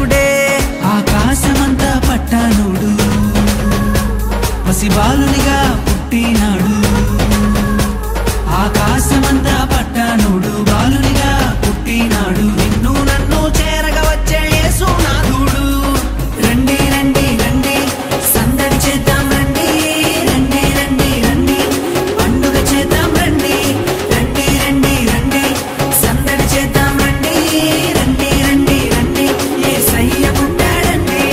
రక్షకుడే ఆకాశమంతా పట్టానుడు పసిబాలునిగా పుట్టినాడు ఆకాశమంతా పట్టానుడు బాలునిగా పుట్టినాడు నిన్ను నన్ను చేరగా వచ్చే యేసునాథుడు రండి రండి రండి సందడి చేద్దాం రండి రండి రండి రండి పండుగ చేద్దాం రండి రండి రండి రండి సందడి చేద్దాం రండి రండి రండి రండి యేసయ్య పుట్టాడండి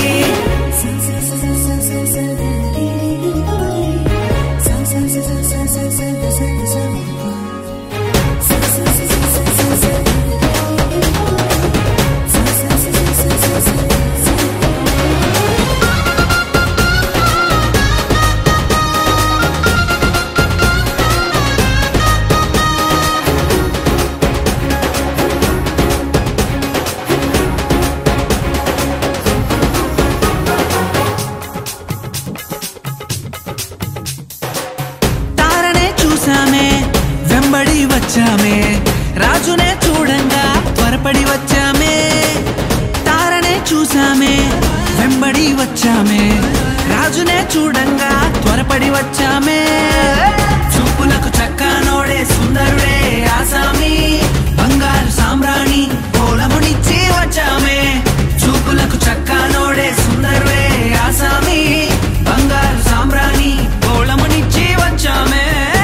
తారనే చూసామే వెంబడి వచ్చామే రాజునే చూడంగా త్వరపడి వచ్చామే తారనే చూసామే వెంబడి వచ్చామే రాజునే చూడంగా త్వరపడి వచ్చామే చూపులకు చక్కానోడే సుందరుడే ఆసామి బంగారు సామ్రాణి పోలమునిచ్చి వచ్చామే చూపులకు చక్కానోడే సుందరుడే ఆసామి బంగారు సామ్రాణి పోలమునిచ్చి వచ్చామే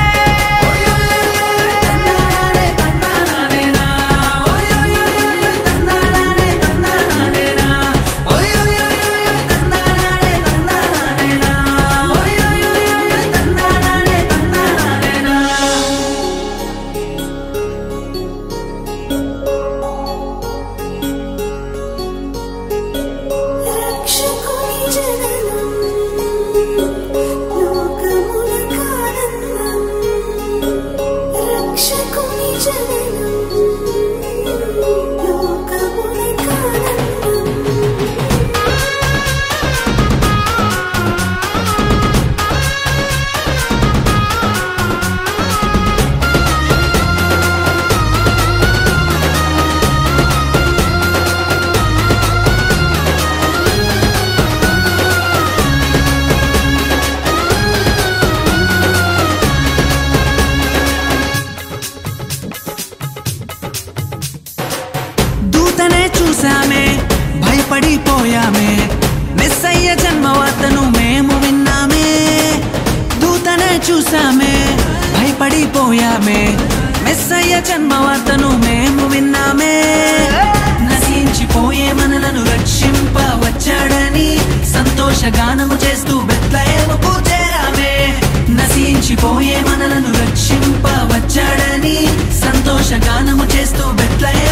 రక్షకుని జననం లోకముల కారణం రక్షకుని జననం లోకముల కారణం దూతనే చూసామే భయపడిపోయామే మెస్సయ్య జన్మవార్తను మేము విన్నామే దూతనే చూసామే భయపడిపోయామే మెస్సయ్య జన్మవార్తను మేము విన్నామే నశించిపోయే మనలను రక్షింప వచ్చాడని సంతోష గానము చేస్తూ బెత్లహేముకు చేరామే నశించిపోయే మనలను రక్షింప వచ్చాడని సంతోష గానము చేస్తూ బెత్లహేముకు